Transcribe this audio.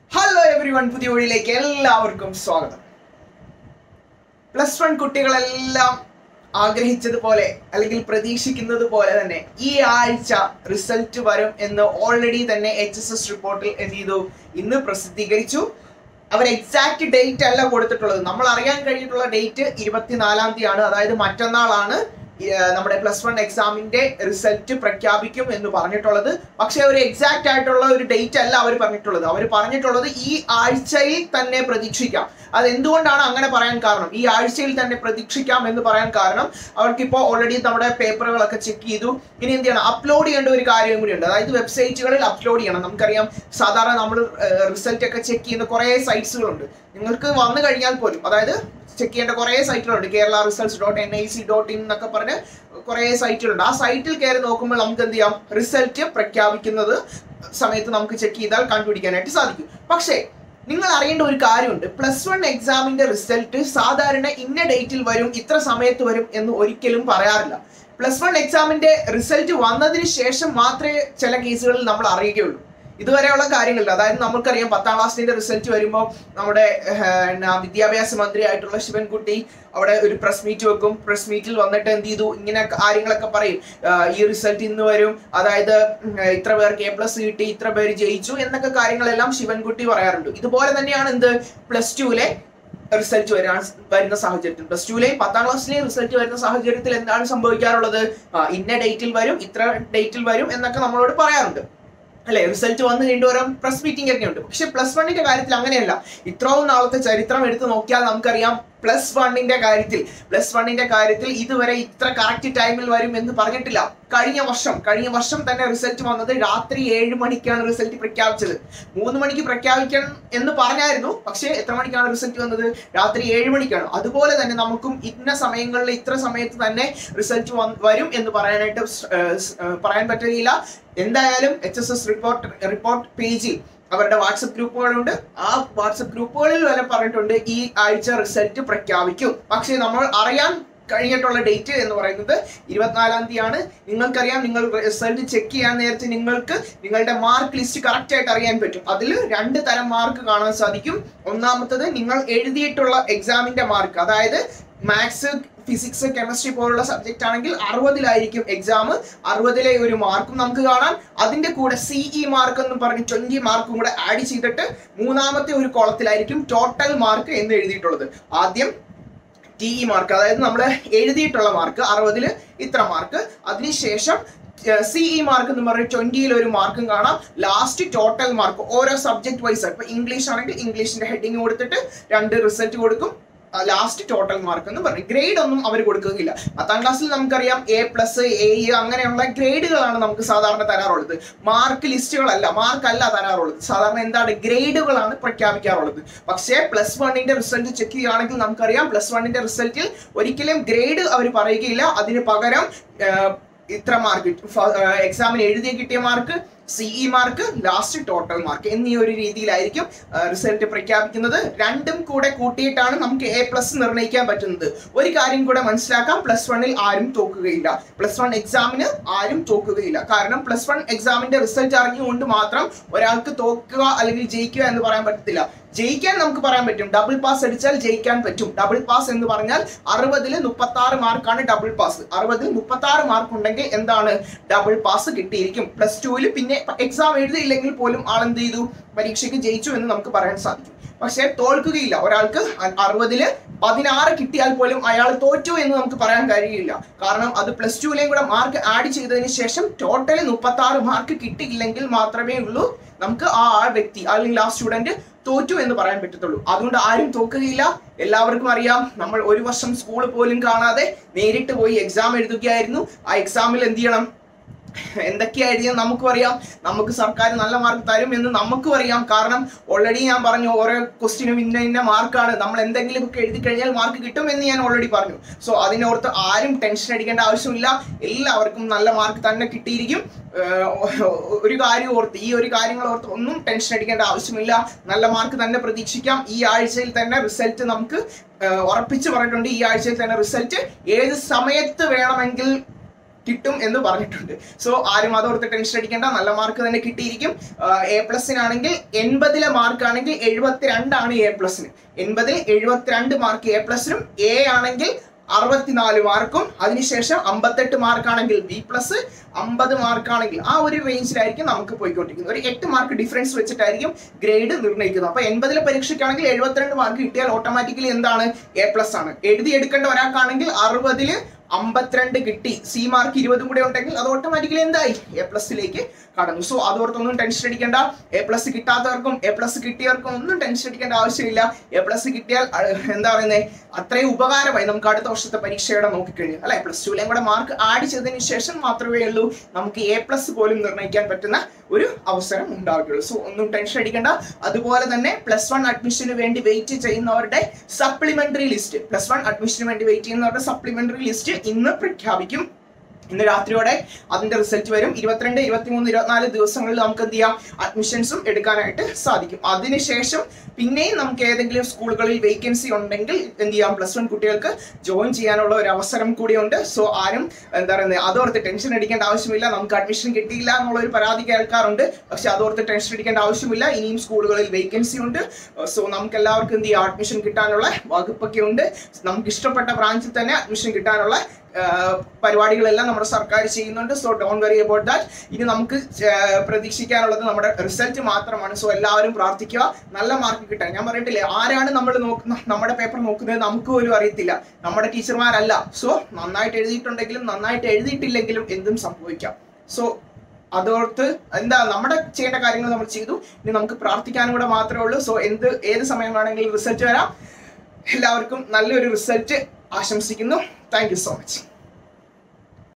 hello every one പുതിയ വഴിയിലേക്ക് എല്ലാവർക്കും സ്വാഗതം പ്ലസ് വൺ കുട്ടികളെല്ലാം ആഗ്രഹിച്ചതുപോലെ അല്ലെങ്കിൽ പ്രതീക്ഷിക്കുന്നത് പോലെ തന്നെ ഈ ആഴ്ച റിസൾട്ട് വരും എന്ന് ഓൾറെഡി തന്നെ എച്ച് എസ് എസ് റിപ്പോർട്ടിൽ എന്ത് ചെയ്തു ഇന്ന് പ്രസിദ്ധീകരിച്ചു അവർ എക്സാക്ട് ഡേറ്റ് അല്ല കൊടുത്തിട്ടുള്ളത് നമ്മൾ അറിയാൻ കഴിഞ്ഞിട്ടുള്ള ഡേറ്റ് ഇരുപത്തിനാലാം തീയതിയാണ് അതായത് മറ്റന്നാളാണ് ഈ, ആ, നമ്മുടെ പ്ലസ് വൺ എക്സാമിന്റെ റിസൾട്ട് പ്രഖ്യാപിക്കും എന്ന് പറഞ്ഞിട്ടുള്ളത് പക്ഷെ ഒരു എക്സാക്ട് ആയിട്ടുള്ള ഒരു ഡേറ്റ് അല്ല അവർ പറഞ്ഞിട്ടുള്ളത് അവർ പറഞ്ഞിട്ടുള്ളത് ഈ ആഴ്ചയിൽ തന്നെ പ്രതീക്ഷിക്കാം അത് എന്തുകൊണ്ടാണ് അങ്ങനെ പറയാൻ കാരണം ഈ ആഴ്ചയിൽ തന്നെ പ്രതീക്ഷിക്കാം എന്ന് പറയാൻ കാരണം അവർക്കിപ്പോൾ ഓൾറെഡി നമ്മുടെ പേപ്പറുകളൊക്കെ ചെക്ക് ചെയ്തു ഇനി എന്ത് ചെയ്യണം അപ്ലോഡ് ചെയ്യേണ്ട ഒരു കാര്യം കൂടിയുണ്ട് അതായത് വെബ്സൈറ്റുകളിൽ അപ്ലോഡ് ചെയ്യണം നമുക്കറിയാം സാധാരണ നമ്മൾ റിസൾട്ട് ഒക്കെ ചെക്ക് ചെയ്യുന്ന കുറേ സൈറ്റ്സുകളുണ്ട് നിങ്ങൾക്ക് വന്നു കഴിഞ്ഞാൽ പോലും അതായത് ചെക്ക് ചെയ്യേണ്ട കുറേ സൈറ്റുകളുണ്ട് Kerala results dot N I C dot in എന്നൊക്കെ പറഞ്ഞ് കുറേ സൈറ്റുകളുണ്ട് ആ സൈറ്റിൽ കയറി നോക്കുമ്പോൾ നമുക്ക് എന്ത് ചെയ്യാം റിസൾട്ട് പ്രഖ്യാപിക്കുന്നത് സമയത്ത് നമുക്ക് ചെക്ക് ചെയ്താൽ കണ്ടുപിടിക്കാനായിട്ട് സാധിക്കും പക്ഷേ നിങ്ങൾ അറിയേണ്ട ഒരു കാര്യമുണ്ട് പ്ലസ് വൺ എക്സാമിന്റെ റിസൾട്ട് സാധാരണ ഇന്ന ഡേറ്റിൽ വരും ഇത്ര സമയത്ത് വരും എന്ന് ഒരിക്കലും പറയാറില്ല പ്ലസ് വൺ എക്സാമിന്റെ റിസൾട്ട് വന്നതിന് ശേഷം മാത്രമേ ചില കേസുകളിൽ നമ്മൾ അറിയുകയുള്ളൂ ഇതുവരെയുള്ള കാര്യങ്ങളില്ല അതായത് നമുക്കറിയാം പത്താം ക്ലാസ്സിന്റെ റിസൾട്ട് വരുമ്പോൾ നമ്മുടെ ഏഹ്, എന്നാ, വിദ്യാഭ്യാസ മന്ത്രി ആയിട്ടുള്ള ശിവൻകുട്ടി അവിടെ ഒരു പ്രസ് മീറ്റ് വെക്കും പ്രസ് മീറ്റിൽ വന്നിട്ട് എന്ത് ചെയ്തു ഇങ്ങനെ കാര്യങ്ങളൊക്കെ പറയും ആഹ്, ഈ റിസൾട്ട് ഇന്ന് വരും അതായത് ഉം, ഇത്ര പേർക്ക് എ പ്ലസ് കിട്ടി ഇത്ര പേര് ജയിച്ചു എന്നൊക്കെ കാര്യങ്ങളെല്ലാം ശിവൻകുട്ടി പറയാറുണ്ട് ഇതുപോലെ തന്നെയാണ് എന്ത് പ്ലസ് ടുവിലെ റിസൾട്ട് വരാൻ വരുന്ന സാഹചര്യത്തിൽ പ്ലസ് ടുവിലെയും പത്താം ക്ലാസ്സിലെയും റിസൾട്ട് വരുന്ന സാഹചര്യത്തിൽ എന്താണ് സംഭവിക്കാറുള്ളത് ആ, ഇന്ന ഡേറ്റിൽ വരും ഇത്ര ഡേറ്റിൽ വരും എന്നൊക്കെ നമ്മളോട് പറയാറുണ്ട് അല്ലെ റിസൾട്ട് വന്നു കഴിഞ്ഞുവരാൻ പ്രസ് മീറ്റിംഗ് ഒക്കെ ഉണ്ട് പക്ഷെ പ്ലസ് വണ്ണിന്റെ കാര്യത്തിൽ അങ്ങനെയല്ല ഇത്രയും നാളത്തെ ചരിത്രം എടുത്ത് നോക്കിയാൽ നമുക്കറിയാം പ്ലസ് വണ്ണിന്റെ കാര്യത്തിൽ പ്ലസ് വണ്ണിന്റെ കാര്യത്തിൽ ഇതുവരെ ഇത്ര കറക്റ്റ് ടൈമിൽ വരും എന്ന് പറഞ്ഞിട്ടില്ല കഴിഞ്ഞ വർഷം കഴിഞ്ഞ വർഷം തന്നെ റിസൾട്ട് വന്നത് രാത്രി ഏഴ് മണിക്കാണ് റിസൾട്ട് പ്രഖ്യാപിച്ചത് മൂന്ന് മണിക്ക് പ്രഖ്യാപിക്കണം എന്ന് പറഞ്ഞായിരുന്നു പക്ഷേ എത്ര മണിക്കാണ് റിസൾട്ട് വന്നത് രാത്രി ഏഴ് മണിക്കാണ് അതുപോലെ തന്നെ നമുക്കും ഇന്ന സമയങ്ങളിൽ ഇത്ര സമയത്ത് തന്നെ റിസൾട്ട് വരും എന്ന് പറയാനായിട്ട് സ്- ഏഹ് സ്- ഏഹ് പറയാൻ പറ്റുകയില്ല എന്തായാലും H S S report report പേജിൽ അവരുടെ വാട്സപ്പ് ഗ്രൂപ്പുകളുണ്ട് ആ വാട്സപ്പ് ഗ്രൂപ്പുകളിൽ വരെ പറഞ്ഞിട്ടുണ്ട് ഈ ആഴ്ച റിസൾട്ട് പ്രഖ്യാപിക്കും പക്ഷേ നമ്മൾ അറിയാൻ കഴിഞ്ഞിട്ടുള്ള ഡേറ്റ് എന്ന് പറയുന്നത് ഇരുപത്തിനാലാം തീയതിയാണ് നിങ്ങൾക്കറിയാം നിങ്ങൾ റിസൾട്ട് ചെക്ക് ചെയ്യാൻ നേരത്തെ നിങ്ങൾക്ക് നിങ്ങളുടെ മാർക്ക് ലിസ്റ്റ് കറക്റ്റ് ആയിട്ട് അറിയാൻ പറ്റും അതിൽ രണ്ട് തരം മാർക്ക് കാണാൻ സാധിക്കും ഒന്നാമത്തത് നിങ്ങൾ എഴുതിയിട്ടുള്ള എക്സാമിന്റെ മാർക്ക് അതായത് മാത്സ് ഫിസിക്സ് കെമിസ്ട്രി പോലുള്ള സബ്ജക്റ്റ് ആണെങ്കിൽ അറുപതിലായിരിക്കും എക്സാം അറുപതിലെ ഒരു മാർക്കും നമുക്ക് കാണാം അതിന്റെ കൂടെ സിഇ മാർക്ക് എന്ന് പറഞ്ഞ് ട്വന്റി മാർക്കും കൂടെ ആഡ് ചെയ്തിട്ട് മൂന്നാമത്തെ ഒരു കോളത്തിലായിരിക്കും ടോട്ടൽ മാർക്ക് എന്ന് എഴുതിയിട്ടുള്ളത് ആദ്യം ടി ഇ മാർക്ക് അതായത് നമ്മൾ എഴുതിയിട്ടുള്ള മാർക്ക് അറുപതിൽ ഇത്ര മാർക്ക് അതിനുശേഷം സിഇ മാർക്ക് എന്ന് പറഞ്ഞ് ട്വന്റിയിൽ ഒരു മാർക്കും കാണാം ലാസ്റ്റ് ടോട്ടൽ മാർക്ക് ഓരോ സബ്ജക്ട് വൈസ് ഇപ്പൊ ഇംഗ്ലീഷ് ആണെങ്കിൽ ഇംഗ്ലീഷിന്റെ ഹെഡിങ് കൊടുത്തിട്ട് രണ്ട് റിസൾട്ട് കൊടുക്കും ലാസ്റ്റ് ടോട്ടൽ മാർക്ക് എന്ന് പറയും ഗ്രേഡ് ഒന്നും അവർ കൊടുക്കുകയില്ല പത്താം ക്ലാസ്സിൽ നമുക്കറിയാം എ പ്ലസ് എ അങ്ങനെയുള്ള ഗ്രേഡുകളാണ് നമുക്ക് സാധാരണ തരാറുള്ളത് മാർക്ക് ലിസ്റ്റുകളല്ല മാർക്ക് അല്ല തരാറുള്ളത് സാധാരണ എന്താണ് ഗ്രേഡുകളാണ് പ്രഖ്യാപിക്കാറുള്ളത് പക്ഷേ പ്ലസ് വണ്ണിന്റെ റിസൾട്ട് ചെക്ക് ചെയ്യുകയാണെങ്കിൽ നമുക്കറിയാം പ്ലസ് വണ്ണിന്റെ റിസൾട്ടിൽ ഒരിക്കലും ഗ്രേഡ് അവർ പറയുകയില്ല അതിന് പകരം ആഹ്, ഇത്ര മാർക്ക് എക്സാമിന് എഴുതി കിട്ടിയ mark CE mark last total mark എന്നീ ഒരു രീതിയിലായിരിക്കും റിസൾട്ട് പ്രഖ്യാപിക്കുന്നത് രണ്ടും കൂടെ കൂട്ടിയിട്ടാണ് നമുക്ക് എ പ്ലസ് നിർണ്ണയിക്കാൻ പറ്റുന്നത് ഒരു കാര്യം കൂടെ മനസ്സിലാക്കാം പ്ലസ് വണ്ണിൽ ആരും തോക്കുകയില്ല പ്ലസ് വൺ എക്സാമിന് ആരും തോക്കുകയില്ല കാരണം പ്ലസ് വൺ എക്സാമിന്റെ റിസൾട്ട് അറിഞ്ഞുകൊണ്ട് മാത്രം ഒരാൾക്ക് തോക്കുക അല്ലെങ്കിൽ ജയിക്കുക എന്ന് പറയാൻ പറ്റത്തില്ല ജയിക്കാൻ നമുക്ക് പറയാൻ പറ്റും ഡബിൾ പാസ് അടിച്ചാൽ ജയിക്കാൻ പറ്റും ഡബിൾ പാസ് എന്ന് പറഞ്ഞാൽ അറുപതിൽ മുപ്പത്തി ആറ് മാർക്കാണ് ഡബിൾ പാസ് അറുപതിൽ മുപ്പത്തി ആറ് മാർക്ക് ഉണ്ടെങ്കിൽ എന്താണ് ഡബിൾ പാസ് കിട്ടിയിരിക്കും പ്ലസ് ടുവിൽ പിന്നെ എക്സാം എഴുതിയില്ലെങ്കിൽ പോലും ആൾ എന്ത് ചെയ്തു പരീക്ഷയ്ക്ക് ജയിച്ചു എന്ന് നമുക്ക് പറയാൻ സാധിക്കും പക്ഷേ തോൽക്കുകയില്ല ഒരാൾക്ക് അ- അറുപതില് പതിനാറ് കിട്ടിയാൽ പോലും അയാൾ തോറ്റു എന്ന് നമുക്ക് പറയാൻ കഴിയില്ല കാരണം അത് പ്ലസ് ടുവിലെയും കൂടെ മാർക്ക് ആഡ് ചെയ്തതിന് ശേഷം ടോട്ടൽ മുപ്പത്തി ആറ് മാർക്ക് കിട്ടിയില്ലെങ്കിൽ മാത്രമേ ഉള്ളൂ നമുക്ക് ആ ആ വ്യക്തി അല്ലെങ്കിൽ ആ സ്റ്റുഡന്റ് തോറ്റു എന്ന് പറയാൻ പറ്റത്തുള്ളൂ അതുകൊണ്ട് ആരും തോക്കുകയില്ല എല്ലാവർക്കും അറിയാം നമ്മൾ ഒരു വർഷം സ്കൂൾ പോലും കാണാതെ നേരിട്ട് പോയി എക്സാം എഴുതുകയായിരുന്നു ആ എക്സാമിൽ എന്ത് ചെയ്യണം എന്തൊക്കെയായിരിക്കും നമുക്കും അറിയാം നമുക്ക് സർക്കാർ നല്ല മാർക്ക് തരും എന്ന് നമുക്കും അറിയാം കാരണം ഓൾറെഡി ഞാൻ പറഞ്ഞു ഓരോ ക്വസ്റ്റിനും ഇന്ന ഇന്ന മാർക്കാണ് നമ്മൾ എന്തെങ്കിലും ഒക്കെ എഴുതി കഴിഞ്ഞാൽ മാർക്ക് കിട്ടും എന്ന് ഞാൻ ഓൾറെഡി പറഞ്ഞു സോ അതിനോർത്ത് ആരും ടെൻഷൻ അടിക്കേണ്ട ആവശ്യമില്ല എല്ലാവർക്കും നല്ല മാർക്ക് തന്നെ കിട്ടിയിരിക്കും ഏഹ് ഒരു കാര്യം ഓർത്ത് ഈ ഒരു കാര്യങ്ങൾ ഓർത്ത് ഒന്നും ടെൻഷൻ അടിക്കേണ്ട ആവശ്യമില്ല നല്ല മാർക്ക് തന്നെ പ്രതീക്ഷിക്കാം ഈ ആഴ്ചയിൽ തന്നെ റിസൾട്ട് നമുക്ക് ഏഹ് ഉറപ്പിച്ച് പറഞ്ഞിട്ടുണ്ട് ഈ ആഴ്ചയിൽ തന്നെ റിസൾട്ട് ഏത് സമയത്ത് വേണമെങ്കിൽ കിട്ടും എന്ന് പറഞ്ഞിട്ടുണ്ട് സോ ആരും അതോർത്ത് ടെൻഷൻ അടിക്കേണ്ട നല്ല മാർക്ക് തന്നെ കിട്ടിയിരിക്കും എ പ്ലസിനാണെങ്കിൽ എൺപതിലെ മാർക്ക് ആണെങ്കിൽ എഴുപത്തിരണ്ടാണ് എ പ്ലസിന് എൺപതിൽ എഴുപത്തിരണ്ട് മാർക്ക് എ പ്ലസിനും എ ആണെങ്കിൽ അറുപത്തിനാല് മാർക്കും അതിനുശേഷം അമ്പത്തെട്ട് മാർക്കാണെങ്കിൽ ബി പ്ലസ് അമ്പത് മാർക്കാണെങ്കിൽ ആ ഒരു റേഞ്ചിലായിരിക്കും നമുക്ക് പോയിക്കൊണ്ടിരിക്കുന്നത് ഒരു എട്ട് മാർക്ക് ഡിഫറൻസ് വെച്ചിട്ടായിരിക്കും ഗ്രേഡ് നിർണ്ണയിക്കുന്നത് അപ്പൊ എൺപതിലെ പരീക്ഷയ്ക്കാണെങ്കിൽ എഴുപത്തിരണ്ട് മാർക്ക് കിട്ടിയാൽ ഓട്ടോമാറ്റിക്കലി എന്താണ് എ പ്ലസ് ആണ് എഴുതി എടുക്കേണ്ട ഒരാൾക്കാണെങ്കിൽ അറുപതില് അമ്പത്തിരണ്ട് കിട്ടി സി മാർക്ക് ഇരുപതും കൂടെ ഉണ്ടെങ്കിൽ അത് ഓട്ടോമാറ്റിക്കലി എന്തായി എ പ്ലസിലേക്ക് കടന്നു സോ അതോർത്തൊന്നും ടെൻഷൻ അടിക്കേണ്ട എ പ്ലസ് കിട്ടാത്തവർക്കും എ പ്ലസ് കിട്ടിയവർക്കും ഒന്നും ടെൻഷൻ അടിക്കേണ്ട ആവശ്യമില്ല എ പ്ലസ് കിട്ടിയാൽ അഹ്, എന്താ പറയുന്നത് അത്രയും ഉപകാരമായി നമുക്ക് അടുത്ത വർഷത്തെ പരീക്ഷയുടെ നോക്കിക്കഴിഞ്ഞു അല്ലെ പ്ലസ് ടുവിലെയും കൂടെ മാർക്ക് ആഡ് ചെയ്തതിന് ശേഷം മാത്രമേ ഉള്ളൂ നമുക്ക് എ പ്ലസ് പോലും നിർണ്ണയിക്കാൻ പറ്റുന്ന ഒരു അവസരം ഉണ്ടാവുകയുള്ളൂ സോ ഒന്നും ടെൻഷൻ അടിക്കേണ്ട അതുപോലെ തന്നെ പ്ലസ് വൺ അഡ്മിഷന് വേണ്ടി വെയിറ്റ് ചെയ്യുന്നവരുടെ സപ്ലിമെന്ററി ലിസ്റ്റ് പ്ലസ് വൺ അഡ്മിഷന് വേണ്ടി വെയിറ്റ് ചെയ്യുന്നവരുടെ സപ്ലിമെന്ററി ലിസ്റ്റ് ഇന്ന് പ്രഖ്യാപിക്കും ഇന്ന് രാത്രിയോടെ അതിന്റെ റിസൾട്ട് വരും ഇരുപത്തിരണ്ട് ഇരുപത്തിമൂന്ന് ഇരുപത്തിനാല് ദിവസങ്ങളിൽ നമുക്ക് എന്ത് ചെയ്യാം അഡ്മിഷൻസും എടുക്കാനായിട്ട് സാധിക്കും അതിനുശേഷം പിന്നെയും നമുക്ക് ഏതെങ്കിലും സ്കൂളുകളിൽ വേക്കൻസി ഉണ്ടെങ്കിൽ എന്ത് ചെയ്യാം പ്ലസ് വൺ കുട്ടികൾക്ക് ജോയിൻ ചെയ്യാനുള്ള ഒരു അവസരം കൂടിയുണ്ട് സോ ആരും എന്താ പറയുന്നത് അതോർത്ത് ടെൻഷൻ അടിക്കേണ്ട ആവശ്യമില്ല നമുക്ക് അഡ്മിഷൻ കിട്ടിയില്ല എന്നുള്ള ഒരു പരാതി കേൾക്കാറുണ്ട് പക്ഷെ അതോർത്ത് ടെൻഷൻ അടിക്കേണ്ട ആവശ്യമില്ല ഇനിയും സ്കൂളുകളിൽ വേക്കൻസി ഉണ്ട് സോ നമുക്ക് എല്ലാവർക്കും എന്ത് ചെയ്യാം അഡ്മിഷൻ കിട്ടാനുള്ള വകുപ്പൊക്കെ ഉണ്ട് നമുക്ക് ഇഷ്ടപ്പെട്ട ബ്രാഞ്ചിൽ തന്നെ അഡ്മിഷൻ കിട്ടാനുള്ള ആഹ് പരിപാടികളെല്ലാം നമ്മുടെ സർക്കാർ ചെയ്യുന്നുണ്ട് so don't worry about that ഇനി നമുക്ക് ചെ- പ്രതീക്ഷിക്കാനുള്ളത് നമ്മുടെ റിസൾട്ട് മാത്രമാണ് സോ എല്ലാവരും പ്രാർത്ഥിക്കുക നല്ല മാർക്ക് കിട്ടാൻ ഞാൻ പറഞ്ഞിട്ടില്ലേ ആരാണ് നമ്മൾ നോക്കുന്ന നമ്മുടെ പേപ്പർ നോക്കുന്നത് നമുക്ക് പോലും അറിയത്തില്ല നമ്മുടെ ടീച്ചർമാരല്ല സോ നന്നായിട്ട് എഴുതിയിട്ടുണ്ടെങ്കിലും നന്നായിട്ട് എഴുതിയിട്ടില്ലെങ്കിലും എന്തും സംഭവിക്കാം സോ അതോർത്ത് എന്താ നമ്മുടെ ചെയ്യേണ്ട കാര്യങ്ങൾ നമ്മൾ ചെയ്തു ഇനി നമുക്ക് പ്രാർത്ഥിക്കാനും കൂടെ മാത്രമേ ഉള്ളൂ സോ എന്ത് ഏത് സമയം വേണമെങ്കിലും റിസൾട്ട് വരാം എല്ലാവർക്കും നല്ലൊരു റിസൾട്ട് ആശംസിക്കുന്നു താങ്ക് യു സോ മച്ച്